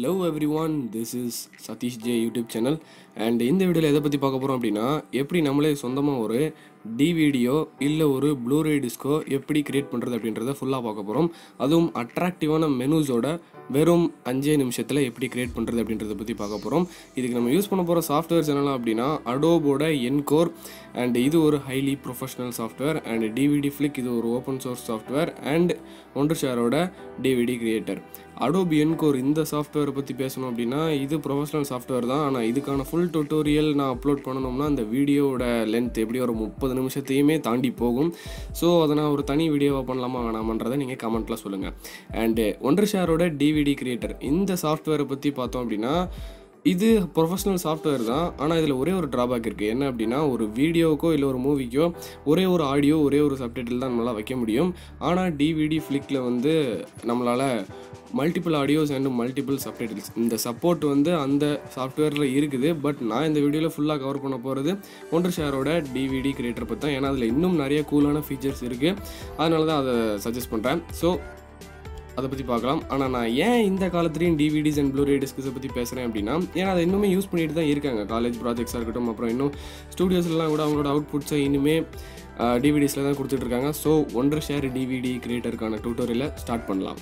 hello everyone this is Sathish J YouTube channel and இந்த வீடியோவில் எதை பற்றி பார்க்க போகிறோம் அப்படின்னா எப்படி நம்மளே சொந்தமாக ஒரு டிவிடியோ இல்லை ஒரு ப்ளூரே டிஸ்கோ எப்படி கிரியேட் பண்ணுறது அப்படின்றத ஃபுல்லாக பார்க்க போகிறோம் அதுவும் அட்ராக்டிவான மெனூஸோட வெறும் அஞ்சே நிமிஷத்தில் எப்படி கிரியேட் பண்ணுறது அப்படின்றத பற்றி பார்க்க போகிறோம் இதுக்கு நம்ம யூஸ் பண்ண போகிற சாஃப்ட்வேர்ஸ் என்னெல்லாம் அப்படின்னா அடோபோட என்கோர் அண்ட் இது ஒரு highly professional software and DVD Flick இது ஒரு ஓப்பன் சோர்ஸ் சாஃப்ட்வேர் அண்ட் ஒன்று ஷேரோட டிவிடி கிரியேட்டர் அடோபி என்கோர் இந்த சாஃப்ட்வேரை பற்றி பேசணும் அப்படின்னா இது ப்ரொஃபஷனல் சாஃப்ட்வேர் தான் ஆனால் இதுக்கான ஃபுல் டுட்டோரியல் நான் அப்லோட் பண்ணணும்னா அந்த வீடியோவோட லென்த் எப்படி ஒரு முப்பது நிமிஷத்தையுமே தாண்டி போகும் ஸோ அதை நான் ஒரு தனி வீடியோவாக பண்ணலாமா வேணாமன்றதை நீங்கள் கமெண்ட்டில் சொல்லுங்கள் அண்டு ஒன்று ஷேரோட டிவிடி கிரியேட்டர் இந்த சாஃப்ட்வேரை பற்றி பார்த்தோம் அப்படின்னா இது ப்ரொஃபஷனல் சாஃப்ட்வேர் தான் ஆனால் இதில் ஒரே ஒரு ட்ராபேக் இருக்குது என்ன அப்படின்னா ஒரு வீடியோக்கோ இல்லை ஒரு மூவிக்கோ ஒரே ஒரு ஆடியோ ஒரே ஒரு சப்டைட்டில் தான் நம்மளால் வைக்க முடியும் ஆனால் டிவிடி ஃப்ளிக்கில் வந்து நம்மளால் multiple audios and multiple subtitles இந்த சப்போர்ட் வந்து அந்த சாஃப்ட்வேரில் இருக்குது பட் நான் இந்த வீடியோவில் ஃபுல்லாக கவர் பண்ண போகிறது ஒன்று ஷேரோட டிவிடி கிரியேட்டர் பற்றி தான் ஏன்னா அதில் இன்னும் நிறைய கூலான ஃபீச்சர்ஸ் இருக்குது அதனால தான் அதை சஜஸ்ட் பண்ணுறேன் ஸோ அதை பற்றி பார்க்கலாம் ஆனால் நான் ஏன் இந்த காலத்துலேயும் டிவிடிஸ் அண்ட் ப்ளூரே டிஸ்கஸை பற்றி பேசுகிறேன் அப்படின்னா ஏன்னா அதை இன்னுமே யூஸ் பண்ணிட்டு தான் இருக்காங்க காலேஜ் ப்ராஜெக்ட்ஸாக இருக்கட்டும் அப்புறம் இன்னும் ஸ்டூடியோஸ்லாம் கூட அவங்களோட அவுட்புட்ஸை இனிமே டிவிடிஸில் தான் கொடுத்துட்ருக்காங்க ஸோ ஒன்றரை ஷேர் டிவிடி கிரியேட்டருக்கான டியூட்டோரியலை ஸ்டார்ட் பண்ணலாம்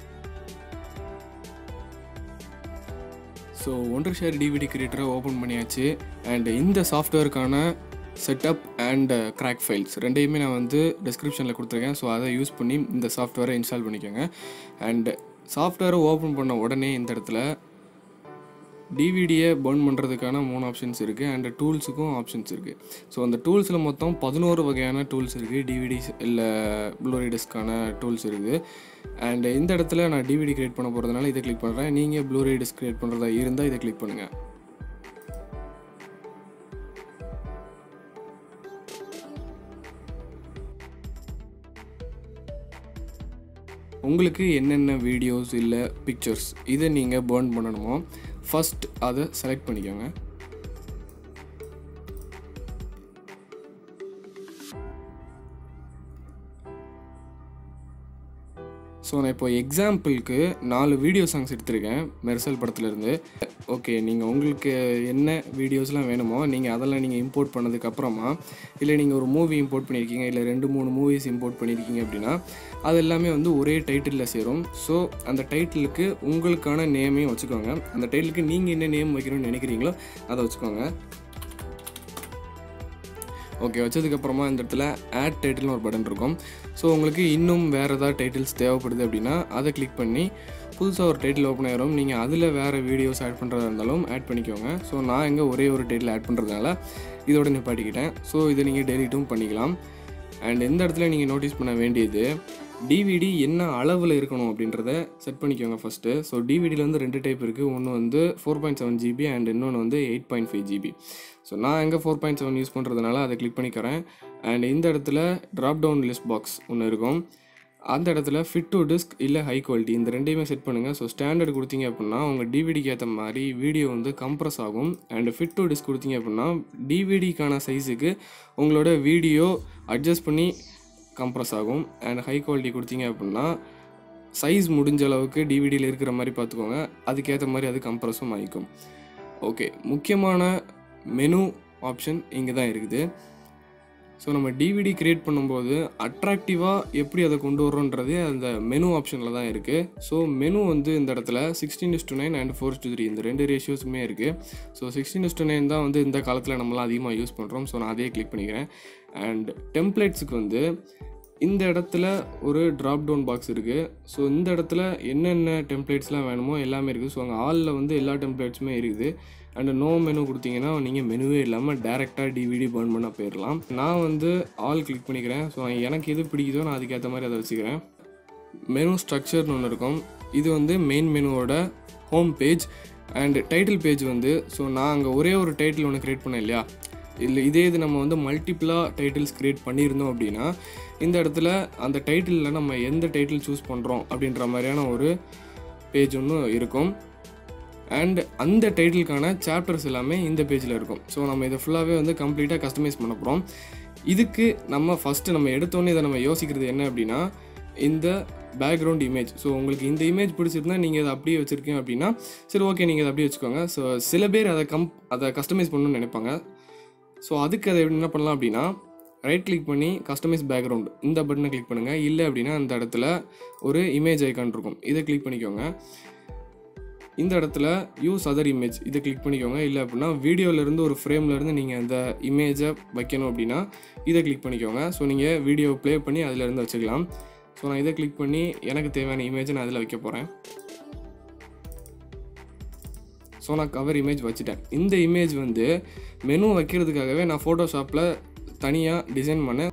ஸோ ஒன்றரை ஷேர் டிவிடி கிரியேட்டரை ஓப்பன் பண்ணியாச்சு அண்ட் இந்த சாஃப்ட்வேருக்கான செட்டப் அண்ட் கிராக் ஃபைல்ஸ் ரெண்டையுமே நான் வந்து டிஸ்கிரிப்ஷனில் கொடுத்துருக்கேன் ஸோ அதை யூஸ் பண்ணி இந்த சாஃப்ட்வேரை இன்ஸ்டால் பண்ணிக்கோங்க அண்ட் சாஃப்ட்வேரை ஓப்பன் பண்ண உடனே இந்த இடத்துல டிவிடியை பர்ன் பண்ணுறதுக்கான மூணு ஆப்ஷன்ஸ் இருக்குது அண்ட் டூல்ஸுக்கும் ஆப்ஷன்ஸ் இருக்குது ஸோ அந்த டூல்ஸில் மொத்தம் பதினோரு வகையான டூல்ஸ் இருக்குது டிவிடிஸ் இல்லை ப்ளூரே டிஸ்க்கான டூல்ஸ் இருக்குது அண்ட் இந்த இடத்துல நான் டிவிடி கிரியேட் பண்ண போகிறதுனால இதை கிளிக் பண்ணுறேன் நீங்கள் ப்ளூரே டிஸ்க் கிரியேட் பண்ணுறதா இருந்தால் இதை கிளிக் பண்ணுங்கள் உங்களுக்கு என்னென்ன வீடியோஸ் இல்லை பிக்சர்ஸ் இதை நீங்கள் பேர்ன் பண்ணணுமோ ஃபஸ்ட் அதை செலக்ட் பண்ணிக்கோங்க ஸோ நான் இப்போ எக்ஸாம்பிளுக்கு நாலு வீடியோ சாங்ஸ் எடுத்திருக்கேன் மெர்சல் படத்துலேருந்து ஓகே நீங்கள் உங்களுக்கு என்ன வீடியோஸ்லாம் வேணுமோ நீங்கள் அதெல்லாம் நீங்கள் இம்போர்ட் பண்ணதுக்கப்புறமா இல்லை நீங்கள் ஒரு மூவி இம்போர்ட் பண்ணியிருக்கீங்க இல்லை ரெண்டு மூணு மூவிஸ் இம்போர்ட் பண்ணியிருக்கீங்க அப்படின்னா அது எல்லாமே வந்து ஒரே டைட்டிலில் சேரும் ஸோ அந்த டைட்டிலுக்கு உங்களுக்கான நேமையும் வச்சுக்கோங்க அந்த டைட்டிலுக்கு நீங்கள் என்ன நேம் வைக்கணும்னு நினைக்கிறீங்களோ அதை வச்சுக்கோங்க ஓகே வச்சதுக்கப்புறமா இந்த இடத்துல ஆட் டைட்டில்னு ஒரு பட்டன் இருக்கும் ஸோ உங்களுக்கு இன்னும் வேறு ஏதாவது டைட்டில்ஸ் தேவைப்படுது அப்படின்னா அதை கிளிக் பண்ணி புதுசாக ஒரு டைட்டில் ஓப்பன் ஆயிரும் நீங்கள் அதில் வேறு வீடியோஸ் ஆட் பண்ணுறதா இருந்தாலும் ஆட் பண்ணிக்கோங்க ஸோ நான் இங்கே ஒரே ஒரு டைட்டில் ஆட் பண்ணுறதுனால இதோட நிப்பாட்டிக்கிட்டேன் ஸோ இதை நீங்கள் டெலிட்டும் பண்ணிக்கலாம் அண்ட் இந்த இடத்துல நீங்கள் நோட்டீஸ் பண்ண வேண்டியது டிவிடி என்ன அளவில் இருக்கணும் அப்படின்றத செட் பண்ணிக்கோங்க ஃபஸ்ட்டு ஸோ டிவிடியில் வந்து ரெண்டு டைப் இருக்குது ஒன்று வந்து four point seven GB and இன்னொன்று வந்து eight point five GB so நான் எங்கே ஃபோர் பாயிண்ட் செவன் யூஸ் பண்ணுறதுனால அதை கிளிக் பண்ணிக்கிறேன் அண்ட் இந்த இடத்துல ட்ராப் டவுன் லிஸ்ட் பாக்ஸ் ஒன்று இருக்கும் அந்த இடத்துல ஃபிட் டு டிஸ்க் இல்லை ஹை குவாலிட்டி இந்த ரெண்டையுமே செட் பண்ணுங்கள் ஸோ ஸ்டாண்டர்ட் கொடுத்தீங்க அப்படின்னா உங்கள் டிவிடிக்கு ஏற்ற மாதிரி வீடியோ வந்து கம்ப்ரஸ் ஆகும் அண்ட் ஃபிட் டு டிஸ்க் கொடுத்தீங்க அப்படின்னா டிவிடிக்கான சைஸுக்கு உங்களோட வீடியோ அட்ஜஸ்ட் பண்ணி கம்ப்ரஸ் ஆகும் அண்ட் ஹை குவாலிட்டி கொடுத்தீங்க அப்படின்னா சைஸ் முடிஞ்ச அளவுக்கு டிவிடியில் இருக்கிற மாதிரி பார்த்துக்கோங்க அதுக்கேற்ற மாதிரி அது கம்ப்ரஸும் ஆகிக்கும் ஓகே முக்கியமான மெனு ஆப்ஷன் இங்கே தான் இருக்குது ஸோ நம்ம டிவிடி க்ரியேட் பண்ணும்போது அட்ராக்டிவாக எப்படி அதை கொண்டு வரோன்றது அந்த மெனு ஆப்ஷனில் தான் இருக்குது ஸோ மெனு வந்து இந்த இடத்துல sixteen is to nine and four to three இந்த ரெண்டு ரேஷியோஸுமே இருக்குது so sixteen is to nine தான் வந்து இந்த காலத்தில் நம்மளாம் அதிகமாக யூஸ் பண்ணுறோம் ஸோ நான் அதையே கிளிக் பண்ணிக்கிறேன் அண்ட் டெம்ப்ளேட்ஸுக்கு வந்து இந்த இடத்துல ஒரு ட்ராப் டவுன் பாக்ஸ் இருக்குது ஸோ இந்த இடத்துல என்னென்ன டெம்ப்ளேட்ஸ்லாம் வேணுமோ எல்லாமே இருக்குது ஸோ அங்கே ஆலில் வந்து எல்லா டெம்ப்ளேட்ஸுமே இருக்குது அண்ட் நோ மெனு கொடுத்தீங்கன்னா நீங்கள் மெனுவே இல்லாமல் டேரெக்டாக டிவிடி பர்ன் பண்ண போயிடலாம் நான் வந்து ஆல் கிளிக் பண்ணிக்கிறேன் ஸோ எனக்கு எது பிடிக்குதோ நான் அதுக்கேற்ற மாதிரி அதை வச்சுக்கிறேன் மெனு ஸ்ட்ரக்சர்னு ஒன்று இருக்கும் இது வந்து மெயின் மெனுவோட home page and title page வந்து ஸோ நான் அங்கே ஒரே ஒரு டைட்டில் ஒன்று க்ரியேட் பண்ணேன் இல்லையா இல்லை இதே இது நம்ம வந்து மல்டிப்புளாக டைட்டில்ஸ் க்ரியேட் பண்ணியிருந்தோம் அப்படின்னா இந்த இடத்துல அந்த டைட்டிலில் நம்ம எந்த டைட்டில் சூஸ் பண்ணுறோம் அப்படின்ற மாதிரியான ஒரு பேஜ் ஒன்று இருக்கும் அண்ட் அந்த டைட்டிலுக்கான சாப்டர்ஸ் எல்லாமே இந்த பேஜில் இருக்கும் ஸோ நம்ம இதை ஃபுல்லாகவே வந்து கம்ப்ளீட்டாக கஸ்டமைஸ் பண்ண போகிறோம் இதுக்கு நம்ம ஃபஸ்ட்டு நம்ம எடுத்தோன்னே இதை நம்ம யோசிக்கிறது என்ன அப்படின்னா இந்த பேக்ரவுண்ட் இமேஜ் ஸோ உங்களுக்கு இந்த இமேஜ் பிடிச்சிருந்தா நீங்கள் அதை அப்படியே வச்சுருக்கீங்க அப்படின்னா சரி ஓகே நீங்கள் அதை அப்படியே வச்சுக்கோங்க ஸோ சில பேர் அதை கம் அதை கஸ்டமைஸ் பண்ணணும்னு நினைப்பாங்க ஸோ அதுக்கு அதை என்ன பண்ணலாம் அப்படின்னா ரைட் கிளிக் பண்ணி கஸ்டமைஸ் பேக்ரவுண்ட் இந்த பட்டனை கிளிக் பண்ணுங்கள் இல்லை அப்படின்னா அந்த இடத்துல ஒரு இமேஜ் ஐக்கான் இருக்கும் இதை கிளிக் பண்ணிக்கோங்க இந்த இடத்துல யூஸ் அதர் இமேஜ் இதை கிளிக் பண்ணிக்கோங்க இல்லை அப்படின்னா வீடியோலேருந்து ஒரு ஃப்ரேம்லேருந்து நீங்கள் அந்த இமேஜை வைக்கணும் அப்படின்னா இதை கிளிக் பண்ணிக்கோங்க ஸோ நீங்கள் வீடியோ ப்ளே பண்ணி அதிலேருந்து வச்சுக்கலாம் ஸோ நான் இதை கிளிக் பண்ணி எனக்கு தேவையான இமேஜை நான் அதில் வைக்க போகிறேன் ஸோ நான் கவர் இமேஜ் வச்சுட்டேன் இந்த இமேஜ் வந்து மெனு வைக்கிறதுக்காகவே நான் ஃபோட்டோஷாப்பில் தனியாக டிசைன் பண்ணேன்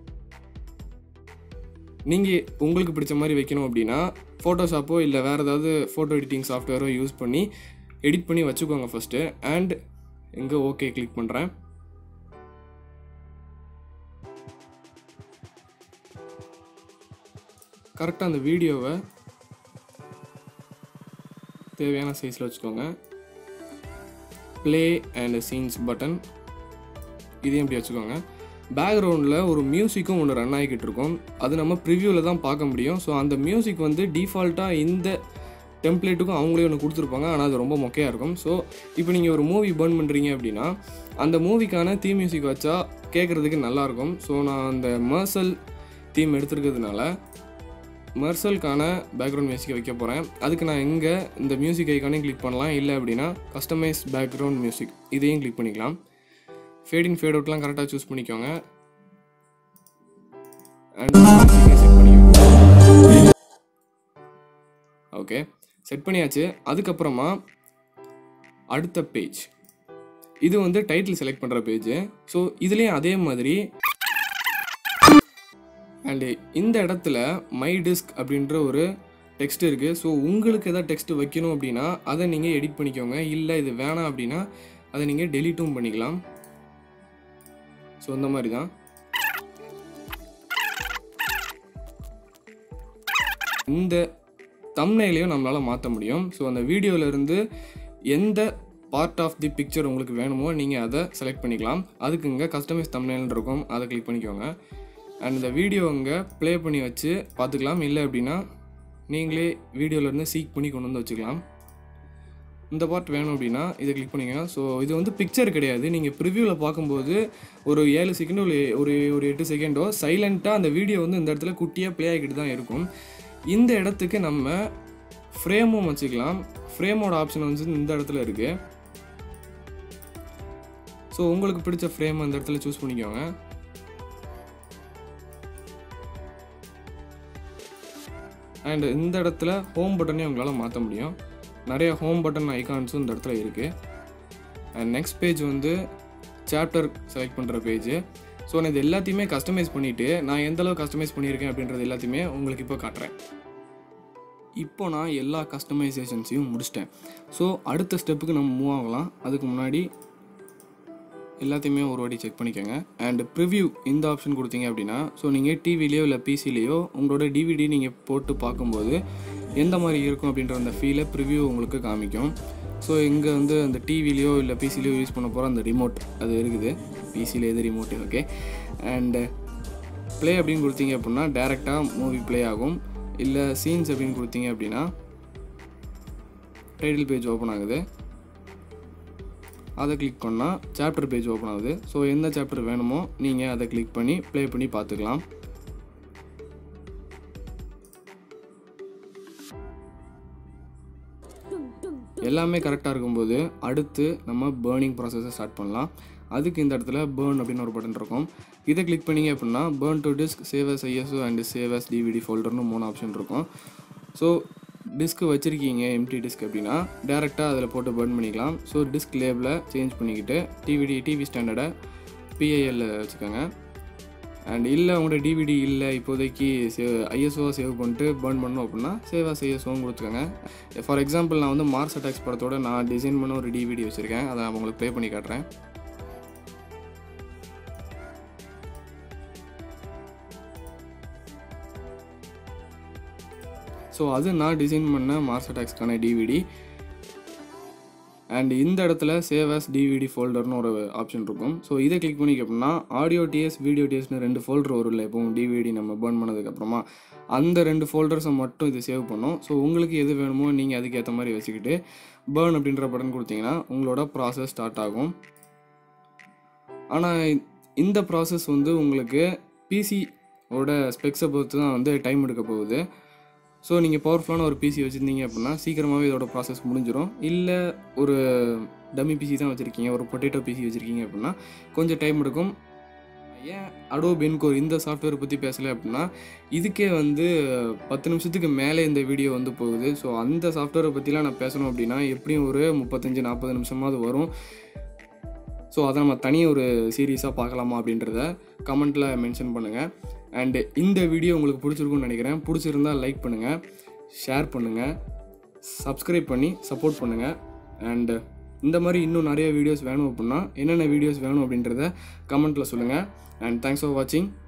நீங்கள் உங்களுக்கு பிடிச்ச மாதிரி வைக்கணும் அப்படின்னா ஃபோட்டோஷாப்போ இல்லை வேறு ஏதாவது ஃபோட்டோ எடிட்டிங் சாஃப்ட்வேரோ யூஸ் பண்ணி எடிட் பண்ணி வச்சுக்கோங்க ஃபஸ்ட்டு அண்ட் இங்கே ஓகே கிளிக் பண்ணுறேன் கரெக்டாக அந்த வீடியோவை தேவையான சைஸில் வச்சுக்கோங்க ப்ளே அண்ட் சீன்ஸ் பட்டன் இதையும் இப்படி வச்சுக்கோங்க பேக்ரவுண்டில் ஒரு மியூசிக்கும் ஒன்று ரன் ஆகிக்கிட்டு இருக்கும் அது நம்ம ப்ரிவ்யூவில் தான் பார்க்க முடியும் ஸோ அந்த மியூசிக் வந்து டிஃபால்ட்டாக இந்த டெம்ப்ளேட்டுக்கும் அவங்களே ஒன்று கொடுத்துருப்பாங்க ஆனால் அது ரொம்ப மொக்கையாக இருக்கும் ஸோ இப்போ நீங்கள் ஒரு மூவி பர்ன் பண்ணுறீங்க அப்படின்னா அந்த மூவிக்கான தீம் மியூசிக் வச்சா கேட்குறதுக்கு நல்லாயிருக்கும் ஸோ நான் அந்த மர்சல் தீம் எடுத்துருக்கிறதுனால மர்சலுக்கான பேக்ரவுண்ட் மியூசிக்கை வைக்க போகிறேன் அதுக்கு நான் எங்கே இந்த மியூசிக் ஐக்கானையும் கிளிக் பண்ணலாம் இல்லை அப்படின்னா கஸ்டமைஸ் பேக்ரவுண்ட் மியூசிக் இதையும் கிளிக் பண்ணிக்கலாம் ஃபேட் இன் ஃபேட் அவுட்லாம் கரெக்டாக சூஸ் பண்ணிக்கோங்க அண்ட் செட் பண்ணிக்கோங்க ஓகே செட் பண்ணியாச்சு அதுக்கப்புறமா அடுத்த பேஜ் இது வந்து டைட்டில் செலக்ட் பண்ணுற பேஜ் ஸோ இதுலேயும் அதே மாதிரி அண்டு இந்த இடத்துல மை டிஸ்க் அப்படின்ற ஒரு டெக்ஸ்ட் இருக்குது ஸோ உங்களுக்கு எதாவது டெக்ஸ்ட் வைக்கணும் அப்படின்னா அதை நீங்கள் எடிட் பண்ணிக்கோங்க இல்லை இது வேணாம் அப்படின்னா அதை நீங்கள் டெலிட்டும் பண்ணிக்கலாம் ஸோ இந்த மாதிரி தான் இந்த தம்னையிலையும் நம்மளால் மாற்ற முடியும் ஸோ அந்த வீடியோவிலேருந்து எந்த பார்ட் ஆஃப் தி பிக்சர் உங்களுக்கு வேணுமோ நீங்கள் அதை செலக்ட் பண்ணிக்கலாம் அதுக்கு இங்கே கஸ்டமைஸ் தம்னைல்னு இருக்கும் அதை கிளிக் பண்ணிக்கோங்க அண்ட் இந்த வீடியோ இங்கே ப்ளே பண்ணி வச்சு பார்த்துக்கலாம் இல்லை அப்படின்னா நீங்களே வீடியோவிலேருந்து சீக் பண்ணி கொண்டு வந்து வச்சுக்கலாம் இந்த பார்ட் வேணும் அப்படின்னா இதை கிளிக் பண்ணிக்கோங்க ஸோ இது வந்து பிக்சர் கிடையாது நீங்கள் ப்ரிவ்யூவில் பார்க்கும்போது ஒரு ஏழு செகண்டோ இல்லை ஒரு ஒரு எட்டு செகண்டோ சைலண்ட்டாக அந்த வீடியோ வந்து இந்த இடத்துல குட்டியாக ப்ளே ஆகிட்டு தான் இருக்கும் இந்த இடத்துக்கு நம்ம ஃப்ரேமும் வச்சுக்கலாம் ஃப்ரேமோட ஆப்ஷன் வந்து இந்த இடத்துல இருக்குது ஸோ உங்களுக்கு பிடிச்ச ஃப்ரேம் அந்த இடத்துல சூஸ் பண்ணிக்கோங்க அண்ட் இந்த இடத்துல ஹோம் பட்டனையும் உங்களால் மாற்ற முடியும் நிறைய ஹோம் பட்டன் ஐகான்ஸும் இந்த இடத்துல இருக்குது அண்ட் நெக்ஸ்ட் பேஜ் வந்து சாப்டர் செலக்ட் பண்ணுற பேஜ் ஸோ நான் இது எல்லாத்தையுமே கஸ்டமைஸ் பண்ணிவிட்டு நான் எந்த அளவு கஸ்டமைஸ் பண்ணியிருக்கேன் அப்படின்றது எல்லாத்தையுமே உங்களுக்கு இப்போ காட்டுறேன் இப்போ நான் எல்லா கஸ்டமைசேஷன்ஸையும் முடிச்சிட்டேன் ஸோ அடுத்த ஸ்டெப்புக்கு நம்ம மூவ் ஆகலாம் அதுக்கு முன்னாடி எல்லாத்தையுமே ஒரு வாட்டி செக் பண்ணிக்கோங்க அண்ட் ப்ரிவ்யூ இந்த ஆப்ஷன் கொடுத்தீங்க அப்படின்னா ஸோ நீங்கள் டிவிலேயோ இல்லை பிசிலேயோ உங்களோட டிவிடி நீங்கள் போட்டு பார்க்கும்போது எந்த மாதிரி இருக்கும் அப்படின்ற அந்த ஃபீலை ப்ரிவ்யூ உங்களுக்கு காமிக்கும் ஸோ இங்கே வந்து அந்த டிவிலேயோ இல்லை பிசிலேயோ யூஸ் பண்ண போகிற அந்த ரிமோட் அது இருக்குது பிசியில் எது ரிமோட்டு ஓகே அண்டு ப்ளே அப்படின்னு கொடுத்தீங்க அப்படின்னா டேரெக்டாக மூவி ப்ளே ஆகும் இல்லை சீன்ஸ் அப்படின்னு கொடுத்தீங்க அப்படின்னா டைட்டில் பேஜ் ஓப்பன் ஆகுது அதை கிளிக் பண்ணால் சாப்டர் பேஜ் ஓப்பன் ஆகுது ஸோ எந்த சாப்டர் வேணுமோ நீங்கள் அதை கிளிக் பண்ணி ப்ளே பண்ணி பார்த்துக்கலாம் எல்லாமே கரெக்டாக இருக்கும்போது அடுத்து நம்ம பேர்னிங் ப்ராசஸை ஸ்டார்ட் பண்ணலாம் அதுக்கு இந்த இடத்துல பேர்ன் அப்படின்னு ஒரு பட்டன் இருக்கும் இதை கிளிக் பண்ணிங்க அப்படின்னா burn to disc save as ISO and save as DVD ஃபோல்டர்னு மூணு ஆப்ஷன் இருக்கும் ஸோ டிஸ்க் வச்சுருக்கீங்க எம்டி டிஸ்க் அப்படின்னா டேரெக்டாக அதில் போட்டு பர்ன் பண்ணிக்கலாம் ஸோ டிஸ்க் லேபில் சேஞ்ச் பண்ணிக்கிட்டு டிவிடி டிவி ஸ்டாண்டர்டை பிஐஎல்ல வச்சுக்கோங்க அண்ட் இல்லை உங்களோட டிவிடி இல்லை இப்போதைக்கு சேவ் ஐஎஸ்ஓ சேவ் பண்ணிட்டு பர்ன் பண்ணோம் அப்படின்னா சேவாஸ் ஐஎஸ்ஓவும் கொடுத்துக்கோங்க ஃபார் எக்ஸாம்பிள் நான் வந்து மார்ஸ் அட்டாக்ஸ் படத்தோட நான் டிசைன் பண்ண ஒரு டிவிடி வச்சுருக்கேன் அதை நான் உங்களுக்கு ப்ளே பண்ணி காட்டுறேன் ஸோ அது நான் டிசைன் பண்ண மார்ஸ் அட்டாக்ஸ்க்கான டிவிடி அண்ட் இந்த இடத்துல சேவ் as டிவிடி ஃபோல்டர்னு ஒரு ஆப்ஷன் இருக்கும் ஸோ இதை கிளிக் பண்ணிக்க அப்படின்னா ஆடியோ டிஎஸ் வீடியோ டிஎஸ்னு ரெண்டு ஃபோல்டர் வரும் இல்லை எப்பவும் டிவிடி நம்ம பேர்ன் பண்ணதுக்கப்புறமா அந்த ரெண்டு ஃபோல்டர்ஸை மட்டும் இது சேவ் பண்ணும் ஸோ உங்களுக்கு எது வேணுமோ நீங்கள் அதுக்கேற்ற மாதிரி வச்சுக்கிட்டு பேர்ன் அப்படின்ற பட்டன் கொடுத்தீங்கன்னா உங்களோட ப்ராசஸ் ஸ்டார்ட் ஆகும் ஆனால் இந்த ப்ராசஸ் வந்து உங்களுக்கு பிசி ஓட ஸ்பெக்ஸை பொறுத்து தான் வந்து டைம் எடுக்க போகுது ஸோ நீங்கள் பவர்ஃபுல்லான ஒரு பிசி வச்சுருந்தீங்க அப்படின்னா சீக்கிரமாகவே இதோட ப்ராசஸ் முடிஞ்சிடும் இல்லை ஒரு டம்மி பிசி தான் வச்சுருக்கீங்க ஒரு பொட்டேட்டோ பிசி வச்சுருக்கீங்க அப்படின்னா கொஞ்சம் டைம் எடுக்கும் ஏன் அடோ பென்கோர் இந்த சாஃப்ட்வேர் பற்றி பேசலை அப்படின்னா இதுக்கே வந்து பத்து நிமிஷத்துக்கு மேலே இந்த வீடியோ வந்து போகுது ஸோ அந்த சாஃப்ட்வேரை பற்றிலாம் நான் பேசணும் அப்படின்னா எப்படியும் ஒரு முப்பத்தஞ்சு நாற்பது நிமிஷமாவது வரும் ஸோ அதை நம்ம தனி ஒரு சீரீஸாக பார்க்கலாமா அப்படின்றத கமெண்ட்டில் மென்ஷன் பண்ணுங்கள் அண்டு இந்த வீடியோ உங்களுக்கு பிடிச்சிருக்கும்னு நினைக்கிறேன் பிடிச்சிருந்தா லைக் பண்ணுங்கள் ஷேர் பண்ணுங்கள் சப்ஸ்கிரைப் பண்ணி சப்போர்ட் பண்ணுங்கள் அண்டு இந்த மாதிரி இன்னும் நிறைய வீடியோஸ் வேணும் அப்படின்னா என்னென்ன வீடியோஸ் வேணும் அப்படின்றத கமெண்ட்டில் சொல்லுங்கள் அண்ட் தேங்க்ஸ் ஃபார் வாட்சிங்